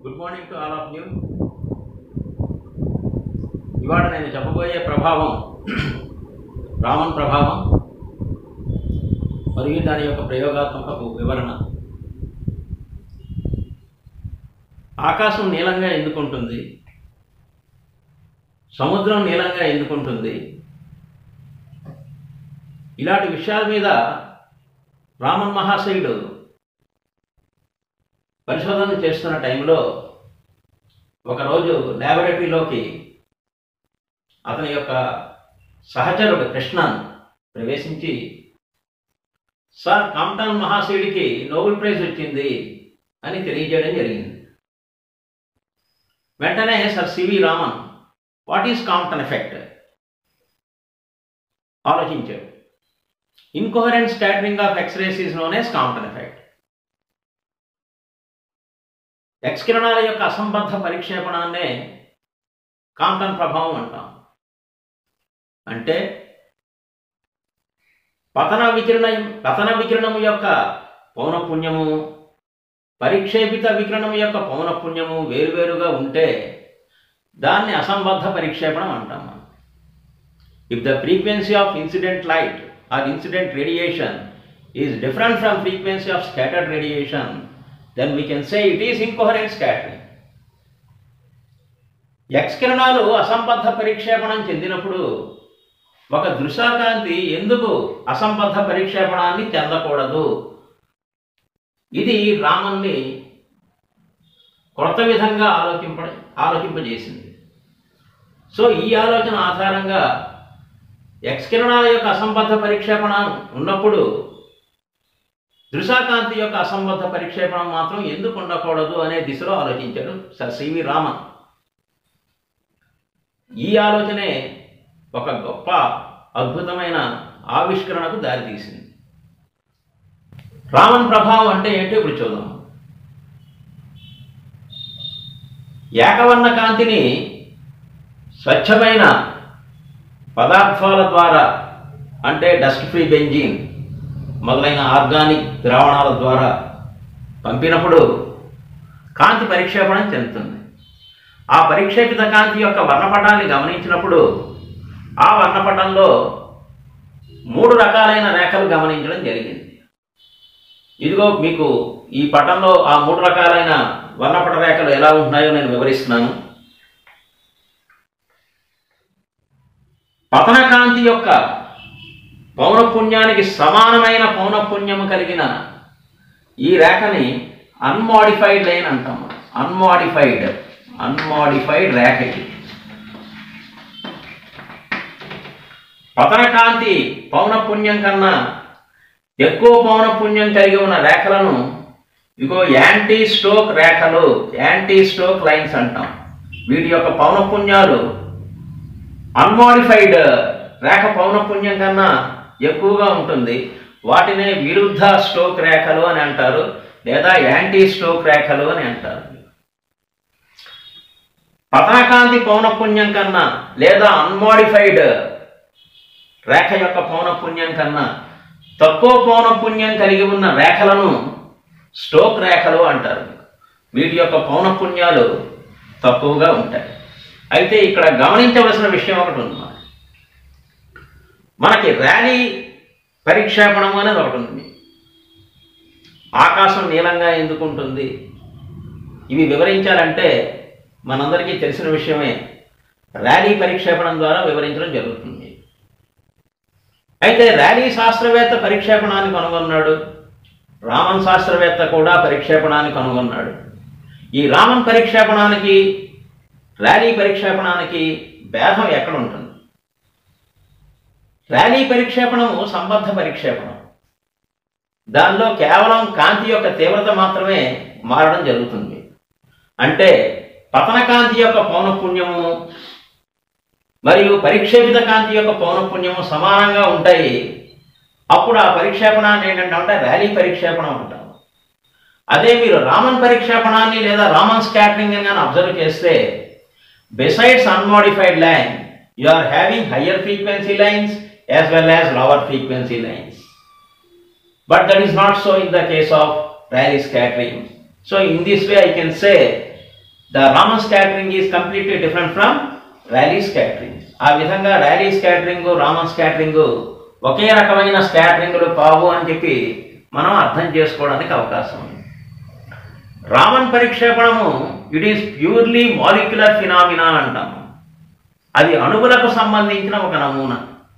Good morning to all of you ఇవాళ నేను చెప్పబోయే ప్రభావం రామన్ ప్రభావం మరియు దాని యొక్క ప్రయోగాత్మక వివరణ ఆకాశం నీలంగా ఎందుకుంటుంది సముద్రం నీలంగా ఎందుకుంటుంది ఇలాంటి విషయాల మీద రామన్ మహాశయుడు పరిశోధన చేస్తున్న టైంలో ఒకరోజు ల్యాబొరేటరీలోకి అతని యొక్క సహచరుడు కృష్ణన్ ప్రవేశించి సార్ కాంప్టన్ మహాశయుడికి నోబెల్ ప్రైజ్ వచ్చింది అని తెలియజేయడం జరిగింది వెంటనే sir C V Raman what is Compton effect ఆలోచించాడు incoherent scattering of x rays is known as Compton effect X కిరణాల యొక్క అసంబద్ధ పరిక్షేపణాన్నే కాంప్టన్ ప్రభావం అంటాం అంటే పతన వికిరణం పతన వికిరణం యొక్క పౌనపుణ్యము పరిక్షేపిత వికిరణం యొక్క పౌనపుణ్యము వేరువేరుగా ఉంటే దాన్ని అసంబద్ధ పరిక్షేపణం అంటాం మనం if the frequency of incident light or incident radiation is different from frequency of scattered radiation then we can say it is incoherent scattering X కిరణాలు అసంబద్ధ పరిక్షేపణం చెందినప్పుడు ఒక దృశాకాంతి ఎందుకు అసంబద్ధ పరిక్షేపణాన్ని చెందకూడదు ఇది రామన్ని కొత్త విధంగా ఆలోచింప ఆలోచింపజేసింది సో ఈ ఆలోచన ఆధారంగా ఎక్స్ కిరణాల యొక్క అసంబద్ధ పరిక్షేపణం ఉన్నప్పుడు దృశాకాంతి యొక్క అసంబద్ధ పరిక్షేపణం మాత్రం ఎందుకు ఉండకూడదు అనే దిశలో ఆలోచించాడు సర్ సివి రామన్ ఈ ఆలోచనే ఒక గొప్ప అద్భుతమైన ఆవిష్కరణకు దారితీసింది రామన్ ప్రభావం అంటే ఏంటో ఇప్పుడు చూద్దాం ఏకవర్ణ కాంతిని స్వచ్ఛమైన పదార్థాల ద్వారా అంటే డస్ట్ ఫ్రీ బెంజిన్ మొదలైన ఆర్గానిక్ ద్రావణాల ద్వారా పంపినప్పుడు కాంతి పరిక్షేపణం చెందుతుంది ఆ పరిక్షేపిత కాంతి యొక్క వర్ణపటాన్ని గమనించినప్పుడు ఆ వర్ణపటంలో మూడు రకాలైన రేఖలు గమనించడం జరిగింది ఇదిగో మీకు ఈ పటంలో ఆ మూడు రకాలైన వర్ణపట రేఖలు ఎలా ఉంటున్నాయో నేను వివరిస్తున్నాను పతన కాంతి యొక్క పౌనపుణ్యానికి సమానమైన పౌనపుణ్యము కలిగిన ఈ రేఖని అన్మాడిఫైడ్ లైన్ అంటాం అన్మాడిఫైడ్ అన్మాడిఫైడ్ రేఖ ఇది పతన కాంతి పౌనపుణ్యం కన్నా ఎక్కువ పౌనపుణ్యం కలిగి ఉన్న రేఖలను ఇగో యాంటీ స్ట్రోక్ రేఖలు యాంటీ స్ట్రోక్ లైన్స్ అంటాం వీటి యొక్క పౌనపుణ్యాలు అన్మాడిఫైడ్ రేఖ పౌనపుణ్యం కన్నా ఎక్కువగా ఉంటుంది వాటినే విరుద్ధ స్ట్రోక్ రేఖలు అని అంటారు లేదా యాంటీ స్ట్రోక్ రేఖలు అని అంటారు పతనకాంతి పౌనపుణ్యం కన్నా లేదా అన్మాడిఫైడ్ రేఖ యొక్క పౌనపుణ్యం కన్నా తక్కువ పౌనపుణ్యం కలిగి ఉన్న రేఖలను స్ట్రోక్ రేఖలు అంటారు వీటి యొక్క పౌనపుణ్యాలు తక్కువగా ఉంటాయి అయితే ఇక్కడ గమనించవలసిన విషయం ఒకటి ఉంది మనకి. మనకి ర్యాలీ పరిక్షేపణం అనేది ఒకటి ఉంది ఆకాశం నీలంగా ఎందుకు ఉంటుంది ఇవి వివరించాలంటే మనందరికీ తెలిసిన విషయమే ర్యాలీ పరిక్షేపణం ద్వారా వివరించడం జరుగుతుంది అయితే ర్యాలీ శాస్త్రవేత్త పరిక్షేపణాన్ని కనుగొన్నాడు రామన్ శాస్త్రవేత్త కూడా పరిక్షేపణాన్ని కనుగొన్నాడు ఈ రామన్ పరిక్షేపణానికి ర్యాలీ పరిక్షేపణానికి భేదం ఎక్కడ ఉంటుంది ర్యాలీ పరిక్షేపణము సంబద్ధ పరిక్షేపణం దానిలో కేవలం కాంతి యొక్క తీవ్రత మాత్రమే మారడం జరుగుతుంది అంటే పతన కాంతి యొక్క పౌనపుణ్యము మరియు పరిక్షేపిత కాంతి యొక్క పౌనపుణ్యము సమానంగా ఉంటాయి అప్పుడు ఆ పరిక్షేపణాన్ని ఏంటంటే అంటే ర్యాలీ పరిక్షేపణం అంటాం అదే మీరు రామన్ పరిక్షేపణాన్ని లేదా రామన్ స్కాటరింగ్ అని అబ్జర్వ్ చేస్తే besides unmodified line you are having higher frequency lines as well as lower frequency lines But that is not so in the case of Rayleigh scattering. So in this way I can say the Raman scattering is completely different from Rayleigh scattering ఆ విధంగా Rayleigh scattering Raman scattering ఒకే రకమైన స్కాటరింగ్లు కావు అని చెప్పి మనం అర్థం చేసుకోవడానికి అవకాశం ఉంది రామన్ పరిక్షేపణము it is purely molecular phenomena అంటాము అది అణువులకు సంబంధించిన ఒక నమూనా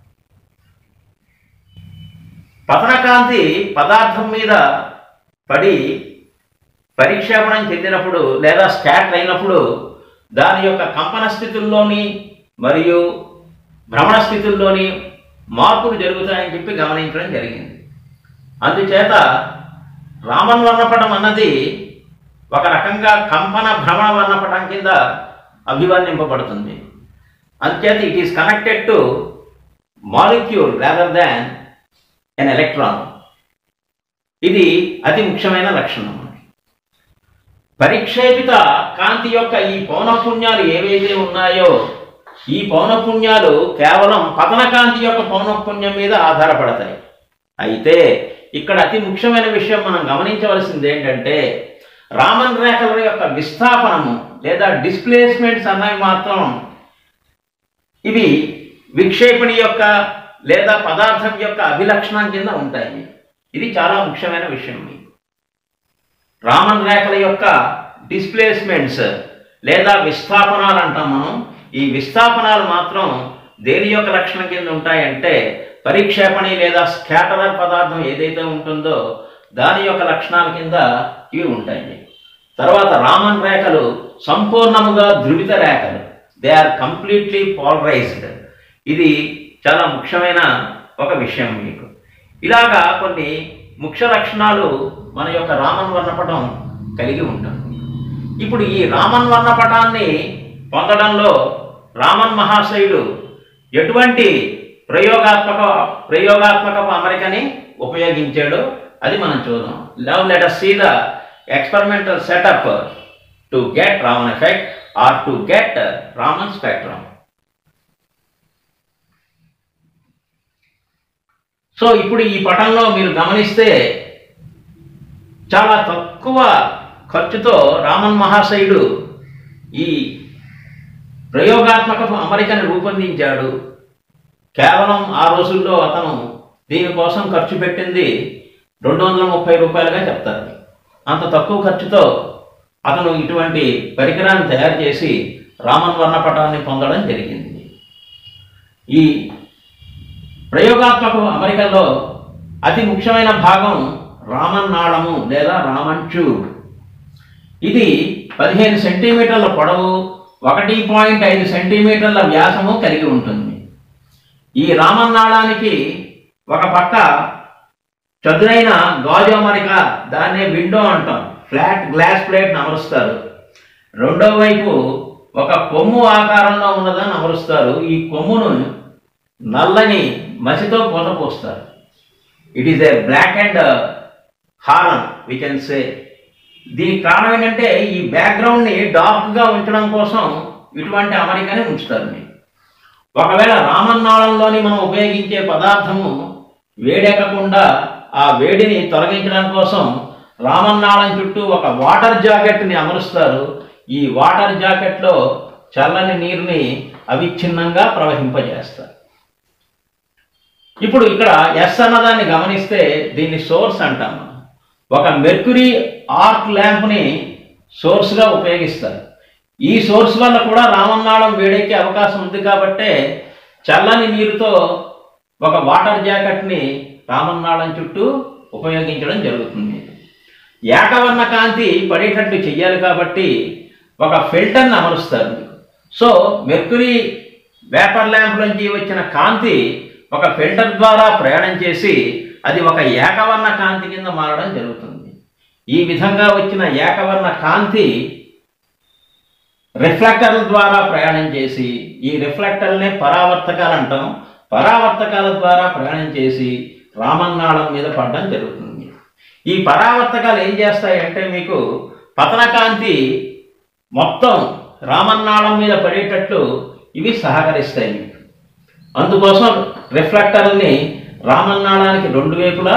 పతనకాంతి పదార్థం మీద పడి పరిక్షేపణం చెందినప్పుడు లేదా స్కాటర్ అయినప్పుడు దాని యొక్క కంపన స్థితుల్లోని మరియు భ్రమణ స్థితుల్లోని మార్పులు జరుగుతాయని చెప్పి గమనించడం జరిగింది అందుచేత రామన్ వర్ణపటం అన్నది ఒక రకంగా కంపన భ్రమణ వర్ణపటం కింద అభివర్ణింపబడుతుంది అందుచేత it is connected to molecule rather than an electron ఇది అతి ముఖ్యమైన లక్షణం పరిక్షేపిత కాంతి యొక్క ఈ పౌనఃపుణ్యాలు ఏవైతే ఉన్నాయో ఈ పౌనఃపుణ్యాలు కేవలం పతన కాంతి యొక్క పౌనఃపుణ్యం మీద ఆధారపడతాయి అయితే ఇక్కడ అతి ముఖ్యమైన విషయం మనం గమనించవలసింది ఏంటంటే రామన్ రేఖల యొక్క విస్థాపనము లేదా డిస్ప్లేస్మెంట్స్ అన్నవి మాత్రం ఇవి విక్షేపణి యొక్క లేదా పదార్థం యొక్క అభిలక్షణం కింద ఉంటాయి ఇది చాలా ముఖ్యమైన విషయం మీకు రామన్ రేఖల యొక్క డిస్ప్లేస్మెంట్స్ లేదా విస్థాపనాలు అంటాం మనం ఈ విస్థాపనాలు మాత్రం దేని యొక్క లక్షణం కింద ఉంటాయంటే పరిక్షేపణి లేదా స్కాటరర్ పదార్థం ఏదైతే ఉంటుందో దాని యొక్క లక్షణాల కింద ఇవి ఉంటాయి తర్వాత రామన్ రేఖలు సంపూర్ణముగా ధృవిత రేఖలు దే ఆర్ కంప్లీట్లీ పాలరైజ్డ్ ఇది చాలా ముఖ్యమైన ఒక విషయం మీకు ఇలాగా కొన్ని ముఖ్య లక్షణాలు మన యొక్క రామన్ వర్ణపటం కలిగి ఉంటుంది ఇప్పుడు ఈ రామన్ వర్ణపటాన్ని పొందడంలో రామన్ మహాశయుడు ఎటువంటి ప్రయోగాత్మక ప్రయోగాత్మక అమరికని ఉపయోగించాడో అది మనం చూద్దాం love let us see the experimental setup to get Raman effect or to get Raman spectrum so ఇప్పుడు ఈ పటంలో మీరు గమనిస్తే చాలా తక్కువ ఖర్చుతో రామన్ మహాశయుడు ఈ ప్రయోగాత్మక అమరికను రూపొందించాడు కేవలం ఆ రోజుల్లో అతను దీనికోసం ఖర్చు పెట్టింది రెండు వందల ముప్పై రూపాయలుగా చెప్తారు అంత తక్కువ ఖర్చుతో అతను ఇటువంటి పరికరాన్ని తయారు చేసి రామన్ వర్ణపటాన్ని పొందడం జరిగింది ఈ ప్రయోగాత్మక అమరికలో అతి ముఖ్యమైన భాగం రామన్ నాళము లేదా రామన్ ట్యూబ్ ఇది పదిహేను సెంటీమీటర్ల పొడవు ఒకటి పాయింట్ ఐదు సెంటీమీటర్ల వ్యాసము కలిగి ఉంటుంది ఈ రామన్ నాళానికి ఒక పక్క చదునైన గాజు అమరిక దాన్నే విండో అంటాం ఫ్లాట్ గ్లాస్ ప్లేట్ని అమరుస్తారు రెండో వైపు ఒక కొమ్ము ఆకారంలో ఉన్నదాన్ని అమరుస్తారు ఈ కొమ్మును నల్లని మసితో పూత పోస్తారు it is a black and horn we can say దీనికి కారణం ఏంటంటే ఈ బ్యాక్గ్రౌండ్ని డార్క్గా ఉంచడం కోసం ఇటువంటి అమరికని ఉంచుతారు మీరు ఒకవేళ రామన్నాళంలోని మనం ఉపయోగించే పదార్థము వేడెక్కకుండా ఆ వేడిని తొలగించడం కోసం రామన్నాళం చుట్టూ ఒక వాటర్ జాకెట్ని అమరుస్తారు ఈ వాటర్ జాకెట్లో చల్లని నీరుని అవిచ్ఛిన్నంగా ప్రవహింపజేస్తారు ఇప్పుడు ఇక్కడ ఎస్ అన్నదాన్ని గమనిస్తే దీన్ని సోర్స్ అంటాం మనం. ఒక మెర్క్యూరీ ఆర్క్ ల్యాంప్ని సోర్స్గా ఉపయోగిస్తారు ఈ సోర్స్ వల్ల కూడా రామన్నాళం వేడెక్కే అవకాశం ఉంది కాబట్టే చల్లని నీరుతో ఒక వాటర్ జాకెట్ని రామన్నాళం చుట్టూ ఉపయోగించడం జరుగుతుంది ఏకవర్ణ కాంతి పడేటట్టు చెయ్యాలి కాబట్టి ఒక ఫిల్టర్ని అమరుస్తారు సో మెర్క్యూరీ వేపర్ ల్యాంప్ నుంచి వచ్చిన కాంతి ఒక ఫిల్టర్ ద్వారా ప్రయాణం చేసి అది ఒక ఏకవర్ణ కాంతి కింద మారడం జరుగుతుంది ఈ విధంగా వచ్చిన ఏకవర్ణ కాంతి రిఫ్లెక్టర్ల ద్వారా ప్రయాణం చేసి ఈ రిఫ్లెక్టర్లనే పరావర్తకాలు అంటాం పరావర్తకాల ద్వారా ప్రయాణం చేసి రామన్నాళం మీద పడడం జరుగుతుంది ఈ పరావర్తకాలు ఏం చేస్తాయంటే మీకు పతనకాంతి మొత్తం రామన్నాళం మీద పడేటట్లు ఇవి సహకరిస్తాయి మీకు అందుకోసం రిఫ్లెక్టర్ని రామన్నాళానికి రెండు వైపులా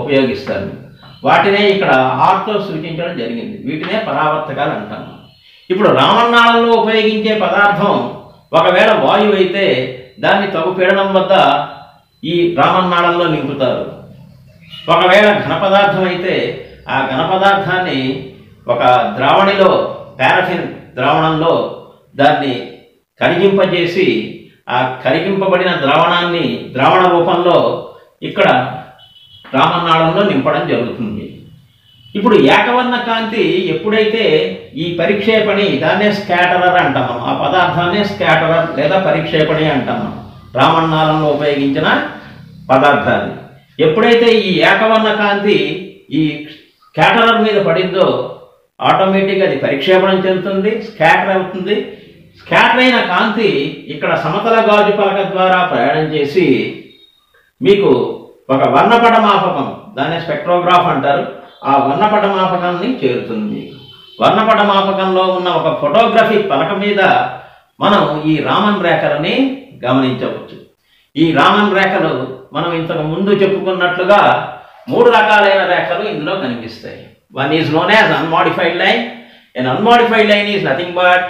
ఉపయోగిస్తారు వాటినే ఇక్కడ ఆర్తో సూచించడం జరిగింది వీటినే పరావర్తకాలు అంటాము ఇప్పుడు రామన్నాళంలో ఉపయోగించే పదార్థం ఒకవేళ వాయువు అయితే దాన్ని తగు పీడనం వద్ద ఈ రామన్నాళంలో నింపుతారు ఒకవేళ ఘన పదార్థం అయితే ఆ ఘన పదార్థాన్ని ఒక ద్రావణిలో పారఫిన్ ద్రావణంలో దాన్ని కరిగింపజేసి ఆ కరిగింపబడిన ద్రావణాన్ని ద్రావణ రూపంలో ఇక్కడ రామనాళంలో నింపడం జరుగుతుంది ఇప్పుడు ఏకవర్ణ కాంతి ఎప్పుడైతే ఈ పరిక్షేపణి దాన్నే స్కాటరర్ అంటాము ఆ పదార్థాన్నే స్కాటరర్ లేదా పరిక్షేపణి అంటాము రామన్నాళంలో ఉపయోగించిన పదార్థాన్ని ఎప్పుడైతే ఈ ఏకవర్ణ కాంతి ఈ స్కాటరర్ మీద పడిందో ఆటోమేటిక్గా అది పరిక్షేపణం చెందుతుంది స్కాటర్ అవుతుంది స్కాటర్ అయిన కాంతి ఇక్కడ సమతల గాజు పలక ద్వారా ప్రయాణం చేసి మీకు ఒక వర్ణపట మాపకం దాన్ని స్పెక్ట్రోగ్రాఫ్ అంటారు ఆ వర్ణపట మాపకాన్ని చేరుతుంది వర్ణపట మాపకంలో ఉన్న ఒక ఫోటోగ్రఫిక్ పలక మీద మనం ఈ రామన్ రేఖలని గమనించవచ్చు ఈ రామన్ రేఖలు మనం ఇంతకు ముందు చెప్పుకున్నట్లుగా మూడు రకాలైన రేఖలు ఇందులో కనిపిస్తాయి one is known as unmodified line and unmodified line is nothing but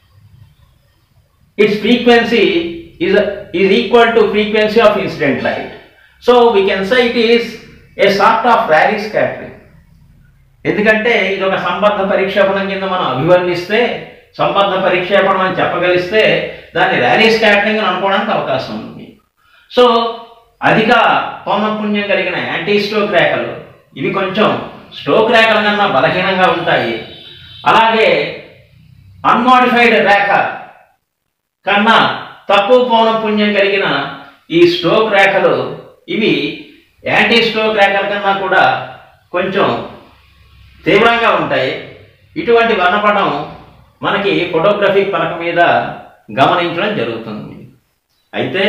its frequency is, is equal to frequency of incident light. So we can say it is a sort of Rayleigh scattering. ఎందుకంటే ఇది ఒక సంబద్ధ పరిక్షేపణం కింద మనం అభివర్ణిస్తే సంబద్ధ పరిక్షేపణం అని చెప్పగలిస్తే దాన్ని rally scattering అని అనుకోవడానికి అవకాశం ఉంది సో అధిక పౌనపుణ్యం కలిగిన యాంటీ స్ట్రోక్ రేఖలు ఇవి కొంచెం స్ట్రోక్ రేఖల కన్నా బలహీనంగా ఉంటాయి అలాగే అన్మాడిఫైడ్ రేఖ కన్నా తక్కువ పౌనపుణ్యం కలిగిన ఈ స్ట్రోక్ రేఖలు ఇవి యాంటీ స్ట్రోక్ రేఖల కన్నా కూడా కొంచెం తీవ్రంగా ఉంటాయి ఇటువంటి వర్ణపటం మనకి ఫోటోగ్రఫిక్ పలక మీద గమనించడం జరుగుతుంది అయితే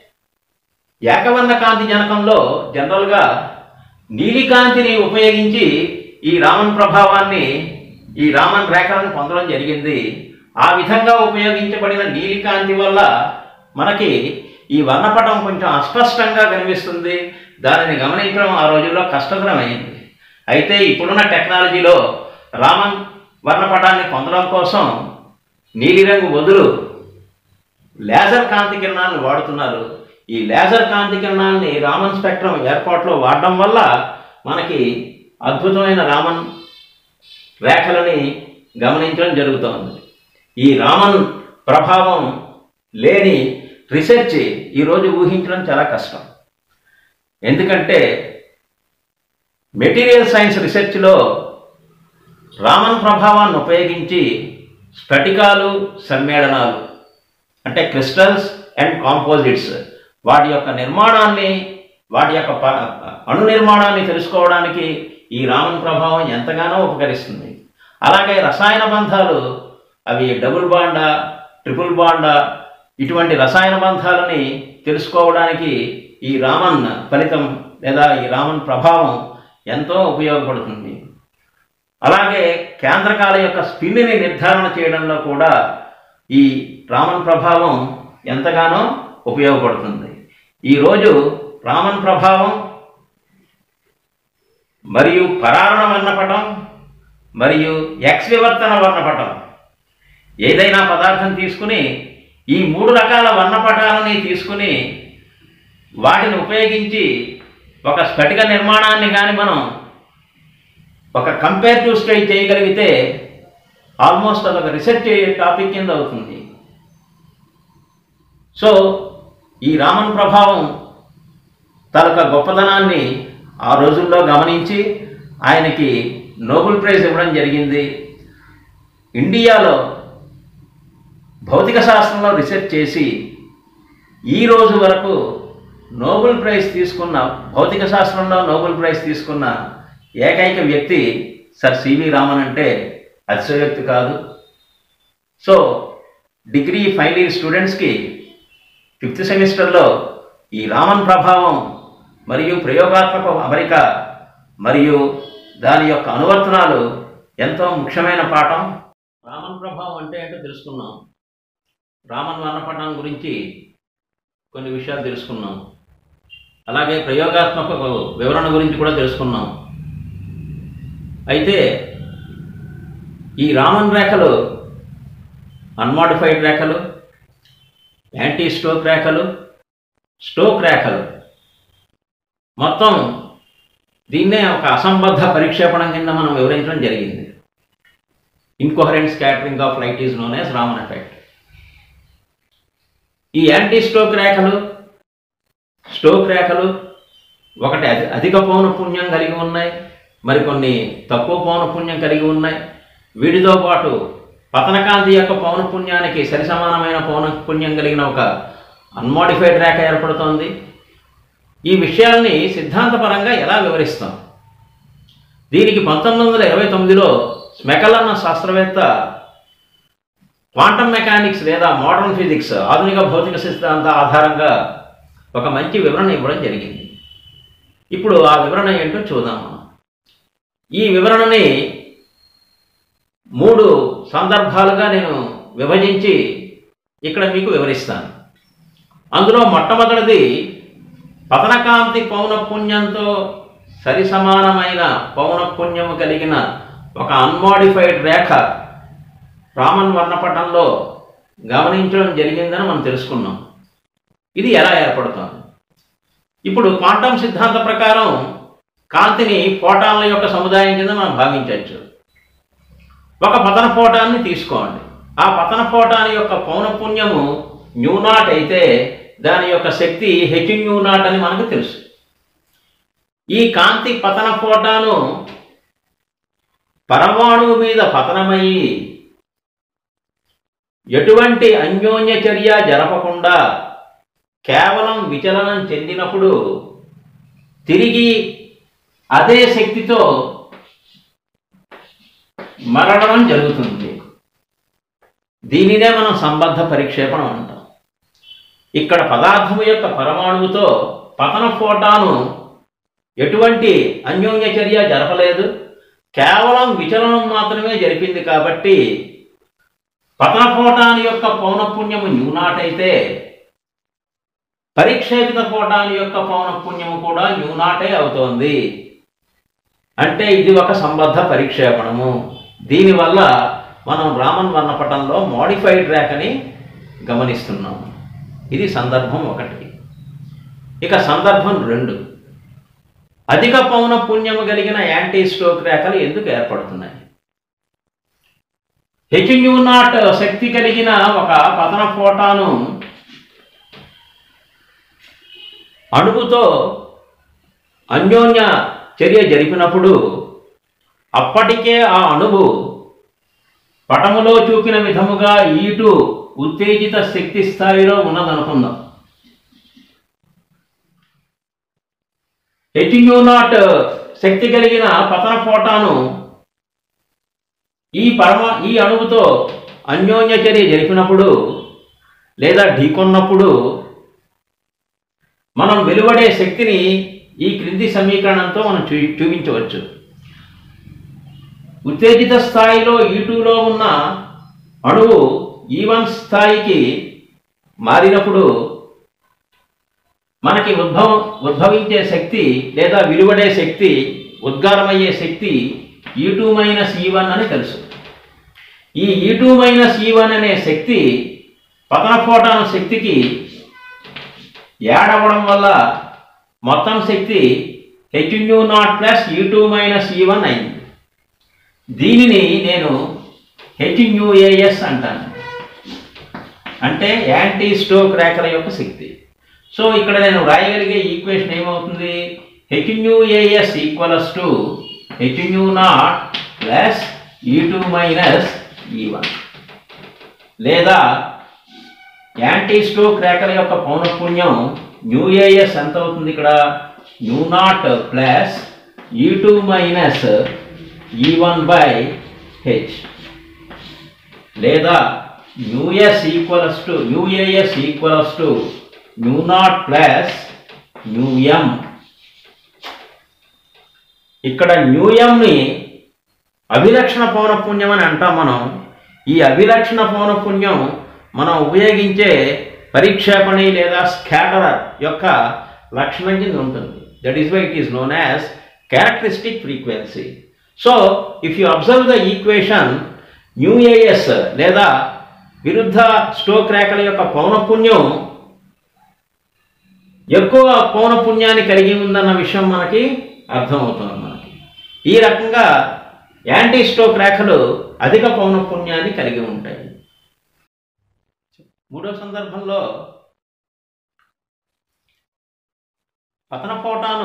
ఏకవర్ణ కాంతి జనకంలో జనరల్గా నీలికాంతిని ఉపయోగించి ఈ రామన్ ప్రభావాన్ని ఈ రామన్ రేఖలను పొందడం జరిగింది ఆ విధంగా ఉపయోగించబడిన నీలికాంతి వల్ల మనకి ఈ వర్ణపటం కొంచెం అస్పష్టంగా కనిపిస్తుంది దానిని గమనించడం ఆ రోజుల్లో కష్టతరమైంది అయితే ఇప్పుడున్న టెక్నాలజీలో రామన్ వర్ణపటాన్ని పొందడం కోసం నీలిరంగు బదులు లేజర్ కాంతి కిరణాలను వాడుతున్నారు ఈ లేజర్ కాంతి కిరణాలని రామన్ స్పెక్ట్రం ఏర్పాట్లో వాడడం వల్ల మనకి అద్భుతమైన రామన్ రేఖలని గమనించడం జరుగుతోంది ఈ రామన్ ప్రభావం లేని రీసెర్చ్ ఈరోజు ఊహించడం చాలా కష్టం ఎందుకంటే మెటీరియల్ సైన్స్ రీసెర్చ్లో రామన్ ప్రభావాన్ని ఉపయోగించి స్ఫటికాలు సమ్మేళనాలు అంటే క్రిస్టల్స్ అండ్ కాంపోజిట్స్ వాటి యొక్క నిర్మాణాన్ని వాటి యొక్క ప- అణు నిర్మాణాన్ని తెలుసుకోవడానికి ఈ రామన్ ప్రభావం ఎంతగానో ఉపకరిస్తుంది అలాగే రసాయన బంధాలు అవి డబుల్ బాండా ట్రిపుల్ బాండా ఇటువంటి రసాయన బంధాలని తెలుసుకోవడానికి ఈ రామన్ ఫలితం లేదా ఈ రామన్ ప్రభావం ఎంతో ఉపయోగపడుతుంది అలాగే కేంద్రకాల యొక్క స్పిన్ని నిర్ధారణ చేయడంలో కూడా ఈ రామన్ ప్రభావం ఎంతగానో ఉపయోగపడుతుంది ఈరోజు రామన్ ప్రభావం మరియు పరారణ వర్ణపటం మరియు ఎక్స్ వివర్తన వర్ణపటం ఏదైనా పదార్థం తీసుకుని ఈ మూడు రకాల వర్ణపటాలని తీసుకుని వాటిని ఉపయోగించి ఒక స్ఫటిక నిర్మాణాన్ని కానీ మనం ఒక కంపేరిటివ్ స్టేజ్ చేయగలిగితే ఆల్మోస్ట్ అదొక రీసెర్చ్ టాపిక్ కింద అవుతుంది సో ఈ రామన్ ప్రభావం తాలూకా గొప్పదనాన్ని ఆ రోజుల్లో గమనించి ఆయనకి నోబెల్ ప్రైజ్ ఇవ్వడం జరిగింది ఇండియాలో భౌతిక శాస్త్రంలో రీసెర్చ్ చేసి ఈ రోజు వరకు నోబెల్ ప్రైజ్ తీసుకున్న భౌతిక శాస్త్రంలో నోబెల్ ప్రైజ్ తీసుకున్న ఏకైక వ్యక్తి సర్ సివి రామన్ అంటే అతిశయోక్తి కాదు సో డిగ్రీ ఫైనల్ ఇయర్ స్టూడెంట్స్కి ఫిఫ్త్ సెమిస్టర్లో ఈ రామన్ ప్రభావం మరియు ప్రయోగాత్మక అమరిక మరియు దాని యొక్క అనువర్తనాలు ఎంతో ముఖ్యమైన పాఠం రామన్ ప్రభావం అంటే ఏంటో తెలుసుకున్నాం రామన్ వర్ణపటం గురించి కొన్ని విషయాలు తెలుసుకున్నాం అలాగే ప్రయోగాత్మక వివరణ గురించి కూడా తెలుసుకున్నాం అయితే ఈ రామన్ రేఖలు అన్మాడిఫైడ్ రేఖలు యాంటీ స్ట్రోక్ రేఖలు స్ట్రోక్ రేఖలు మొత్తం దీన్నే ఒక అసంబద్ధ పరిక్షేపణం కింద మనం వివరించడం జరిగింది incoherent scattering of light is known as Raman effect ఈ యాంటీ స్ట్రోక్ రేఖలు స్ట్రోక్ రేఖలు ఒకటి అధి అధిక పౌన పుణ్యం కలిగి ఉన్నాయి మరికొన్ని తక్కువ పౌన పుణ్యం కలిగి ఉన్నాయి వీటితో పాటు పతనకాంతి యొక్క పౌన పుణ్యానికి సరి సమానమైన పౌన పుణ్యం కలిగిన ఒక అన్మాడిఫైడ్ రేఖ ఏర్పడుతోంది ఈ విషయాల్ని సిద్ధాంతపరంగా ఎలా వివరిస్తాం దీనికి పంతొమ్మిది వందల ఇరవై తొమ్మిదిలో స్మెకల్ అన్న శాస్త్రవేత్త క్వాంటమ్ మెకానిక్స్ లేదా మోడర్న్ ఫిజిక్స్ ఆధునిక భౌతిక సిద్ధాంత ఆధారంగా ఒక మంచి వివరణ ఇవ్వడం జరిగింది ఇప్పుడు ఆ వివరణ ఏంటో చూద్దాం మనం ఈ వివరణని మూడు సందర్భాలుగా నేను విభజించి ఇక్కడ మీకు వివరిస్తాను అందులో మొట్టమొదటిది పతనకాంతి పౌనఃపుణ్యంతో సరి సమానమైన పౌనఃపుణ్యము కలిగిన ఒక అన్మాడిఫైడ్ రేఖ రామన్ వర్ణపటంలో గమనించడం జరిగిందని మనం తెలుసుకున్నాం ఇది ఎలా ఏర్పడుతుంది ఇప్పుడు క్వాంటం సిద్ధాంత ప్రకారం కాంతిని ఫోటాన్ల యొక్క సముదాయం కింద మనం భావించవచ్చు ఒక పతన ఫోటాన్ని తీసుకోండి ఆ పతన ఫోటాన్ యొక్క పౌనపుణ్యము న్యూ నాట్ అయితే దాని యొక్క శక్తి హెచ్ న్యూ నాట్ అని మనకు తెలుసు ఈ కాంతి పతన ఫోటాను పరమాణువు మీద పతనమయ్యి ఎటువంటి అన్యోన్య చర్య జరపకుండా కేవలం విచలనం చెందినప్పుడు తిరిగి అదే శక్తితో మరణం జరుగుతుంది దీనినే మనం సంబద్ధ పరిక్షేపణం అంటాం ఇక్కడ పదార్థము యొక్క పరమాణువుతో పతన ఫోటాను ఎటువంటి అన్యోన్య చర్య జరపలేదు కేవలం విచలనం మాత్రమే జరిపింది కాబట్టి పతన ఫోటాన్ యొక్క పౌనఃపుణ్యము న్యూనాట్ అయితే పరిక్షేపిత ఫోటాన్ యొక్క పౌనఃపుణ్యము కూడా న్యూనాటే అవుతోంది అంటే ఇది ఒక సంబద్ధ పరిక్షేపణము దీనివల్ల మనం రామన్ వర్ణపటంలో మోడిఫైడ్ రేఖని గమనిస్తున్నాం ఇది సందర్భం ఒకటి ఇక సందర్భం రెండు అధిక పౌన పుణ్యము కలిగిన యాంటీ స్ట్రోక్ రేఖలు ఎందుకు ఏర్పడుతున్నాయి హెచ్ న్యూ నాట్ శక్తి కలిగిన ఒక పతన ఫోటాను అణువుతో అన్యోన్య చర్య జరిపినప్పుడు అప్పటికే ఆ అణువు పటములో చూపిన విధముగా ఈటు ఉత్తేజిత శక్తి స్థాయిలో ఉన్నదనుకుందాం హెచ్ న్యూ నాట్ శక్తి కలిగిన పతన ఫోటాను ఈ పరమ ఈ అణువుతో అన్యోన్య చర్య జరిపినప్పుడు లేదా ఢీకొన్నప్పుడు మనం వెలువడే శక్తిని ఈ క్రింది సమీకరణంతో మనం చూ చూపించవచ్చు ఉత్తేజిత స్థాయిలో ఈటూలో ఉన్న అణువు ఈ వన్ స్థాయికి మారినప్పుడు మనకి ఉద్భవం ఉద్భవించే శక్తి లేదా విలువడే శక్తి ఉద్గారమయ్యే శక్తి ఈ టూ మైనస్ ఈ వన్ అని తెలుసు ఈ E two minus E one అనే శక్తి పతన ఫోటాన్ శక్తికి యాడ్ అవ్వడం వల్ల మొత్తం శక్తి H nu nought plus E two minus E one అయింది దీనిని నేను హెచ్ న్యూఏఎస్ అంటాను అంటే యాంటీ స్ట్రోక్ రేఖల యొక్క శక్తి సో ఇక్కడ నేను రాయగలిగే ఈక్వేషన్ ఏమవుతుంది H nu AS equals to H nu nought plus E two minus E one లేదా యాంటీ స్ట్రోక్ రేఖల యొక్క పౌనఃపుణ్యం న్యూఏఎస్ ఎంత అవుతుంది ఇక్కడ nu nought plus E two minus E one by H లేదా nu S equals to nu AS equals to nu nought plus nu M ఇక్కడ న్యూఎంని అభిలక్షణ పౌనఃపుణ్యం అని అంటాం మనం ఈ అభిలక్షణ పౌనఃపుణ్యం మనం ఉపయోగించే పరిక్షేపణి లేదా స్కాటరర్ యొక్క లక్షణం కింద ఉంటుంది that is why it is known as characteristic frequency so if you observe the equation nu AS లేదా విరుద్ధ స్ట్రోక్ రేఖల యొక్క పౌనపుణ్యం ఎక్కువ పౌనపుణ్యాన్ని కలిగి ఉందన్న విషయం మనకి అర్థమవుతుంది మనకి ఈ రకంగా యాంటీ స్ట్రోక్ రేఖలు అధిక పౌనపుణ్యాన్ని కలిగి ఉంటాయి మూడో సందర్భంలో పతన పోటాను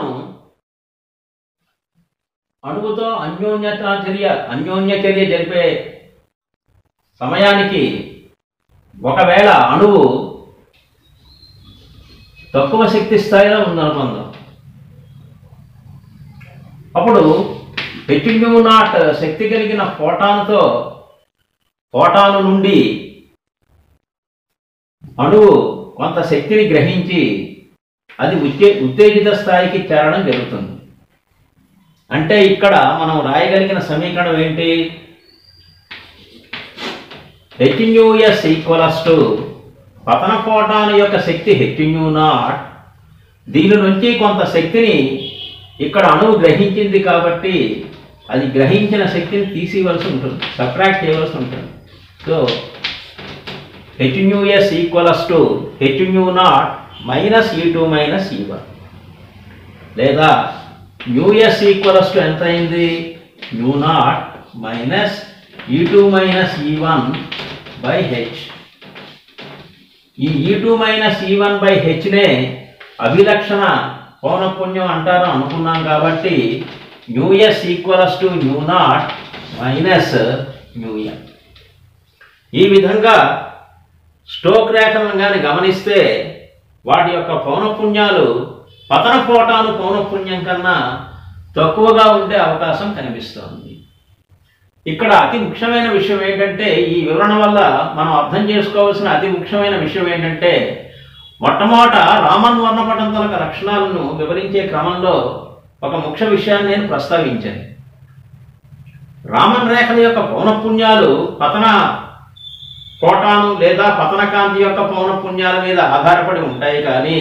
అణువుతో అన్యోన్యత చర్య అన్యోన్య చర్య జరిపే సమయానికి ఒకవేళ అణువు తక్కువ శక్తి స్థాయిలో ఉందనుకుందాం అప్పుడు హెచ్యూ నాట్ శక్తి కలిగిన ఫోటాన్తో ఫోటాను నుండి అణువు కొంత శక్తిని గ్రహించి అది ఉత్తే ఉత్తేజిత స్థాయికి చేరడం జరుగుతుంది అంటే ఇక్కడ మనం రాయగలిగిన సమీకరణం ఏంటి హెచ్న్యూఎస్ ఈక్వలస్ టు పతన ఫోటాన్ యొక్క శక్తి హెచ్న్యూ నాట్ దీని నుంచి కొంత శక్తిని ఇక్కడ అణువు గ్రహించింది కాబట్టి అది గ్రహించిన శక్తిని తీసివలసి ఉంటుంది సబ్ట్రాక్ట్ చేయవలసి ఉంటుంది so h nu s equals to h nu naught minus E two minus E one లేదా న్యూఎస్ ఈక్వలస్ టు ఎంత అయింది nu naught minus E two minus E one by h E E two minus E one by హెచ్నే అభిలక్షణ పౌనపుణ్యం అంటారు అనుకున్నాం కాబట్టి nu s equals to nu naught minus nu n ఈ విధంగా స్టోక్ రేఖలను కానీ గమనిస్తే వాటి యొక్క పౌనపుణ్యాలు పతన పోటాను పౌనపుణ్యం కన్నా తక్కువగా ఉండే అవకాశం కనిపిస్తోంది ఇక్కడ అతి ముఖ్యమైన విషయం ఏంటంటే ఈ వివరణ వల్ల మనం అర్థం చేసుకోవాల్సిన అతి ముఖ్యమైన విషయం ఏంటంటే మొట్టమొదట రామన్ వర్ణపటం తనక లక్షణాలను వివరించే క్రమంలో ఒక ముఖ్య విషయాన్ని నేను ప్రస్తావించాను రామన్ రేఖల యొక్క పౌనపుణ్యాలు పతన ఫోటాను లేదా పతన కాంతి యొక్క పౌనపుణ్యాల మీద ఆధారపడి ఉంటాయి కానీ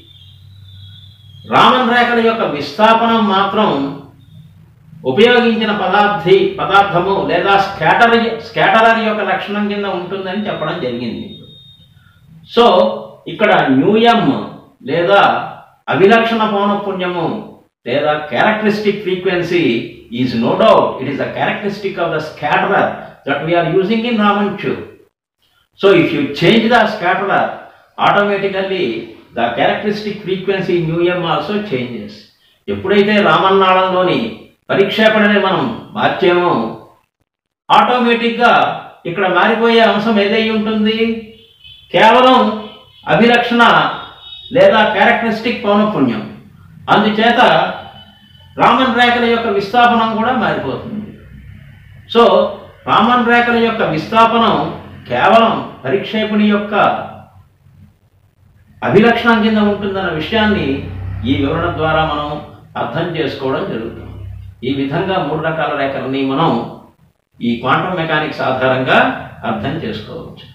రామన్ రేఖల యొక్క విస్థాపనం మాత్రం ఉపయోగించిన పదార్థి పదార్థము లేదా స్కాటర్ స్కాటరర్ యొక్క లక్షణం కింద ఉంటుందని చెప్పడం జరిగింది సో ఇక్కడ న్యూయం లేదా అభిలక్షణ పౌనపుణ్యము లేదా characteristic frequency is no doubt it is the characteristic of the scatterer that we are using in Raman tube So if you change the scatterer, automatically the characteristic frequency in UM also changes. ఎప్పుడైతే రామన్నాళంలోని పరిక్షేపణని మనం మార్చామో ఆటోమేటిక్గా ఇక్కడ మారిపోయే అంశం ఏదై ఉంటుంది కేవలం అభిలక్షణ లేదా క్యారెక్టరిస్టిక్ పౌనపుణ్యం అందుచేత రామన్ రేఖల యొక్క విస్థాపనం కూడా మారిపోతుంది సో రామన్ రేఖల యొక్క విస్థాపనం కేవలం పరిక్షేపణి యొక్క అభిలక్షణం కింద ఉంటుందన్న విషయాన్ని ఈ వివరణ ద్వారా మనం అర్థం చేసుకోవడం జరుగుతుంది ఈ విధంగా మూడు రకాల రేఖలని మనం ఈ క్వాంటం మెకానిక్స్ ఆధారంగా అర్థం చేసుకోవచ్చు